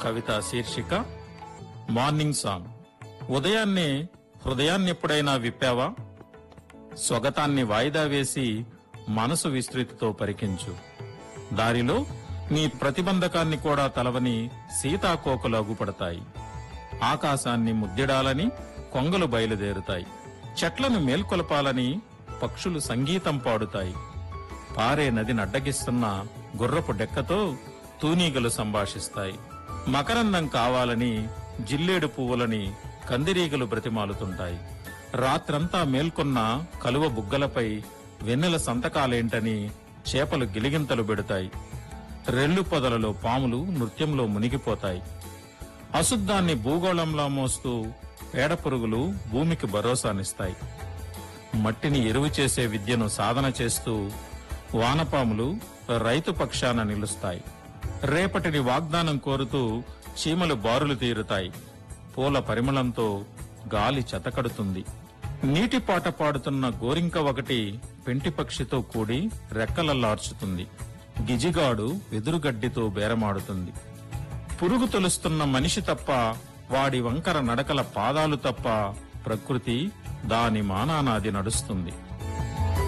కవిత శీర్షిక morning song ఉదయాన్నే హృదయాన్ని ఎప్పుడైనా విప్పావా స్వగతాన్ని వాయిదా వేసి మనసు విస్తృతితో పరికించు దారిలో నీ ప్రతిబంధకాన్ని కూడా తలవని సీతాకోకలు అగుపడతాయి ఆకాశాన్ని ముద్దిడాలని కొంగలు బయలుదేరుతాయి చెట్లను మేల్కొలపాలని పక్షులు సంగీతం పాడుతాయి పారే నదిని అడ్డగిస్తున్న గుర్రపు డెక్కతో తూనీగలు సంభాషిస్తాయి మకరందం కావాలని జిల్లేడు పువ్వులని కందిరీగలు బ్రతిమాలుతుంటాయి రాత్రంతా మేల్కొన్న కలువ బుగ్గలపై వెన్నెల సంతకాలేంటని చేపలు గిలిగింతలు పెడతాయి రెల్లు పొదలలో పాములు నృత్యంలో మునిగిపోతాయి అశుద్ధాన్ని భూగోళంలా మోస్తూ పేడ పురుగులు భూమికి భరోసానిస్తాయి మట్టిని ఎరువు చేసే విద్యను సాధన చేస్తూ వానపాములు రైతు పక్షాన నిలుస్తాయి రేపటిని వాగ్దానం కోరుతూ చీమలు బారులు తీరుతాయి పూల పరిమళంతో గాలి చెతకడుతుంది నీటి పాట పాడుతున్న గోరింక ఒకటి పెంటి పక్షితో కూడి రెక్కలల్లార్చుతుంది గిజిగాడు వెదురుగడ్డితో బేరమాడుతుంది పురుగు తొలుస్తున్న మనిషి తప్ప వాడి వంకర నడకల పాదాలు తప్ప ప్రకృతి దాని మానానాది నడుస్తుంది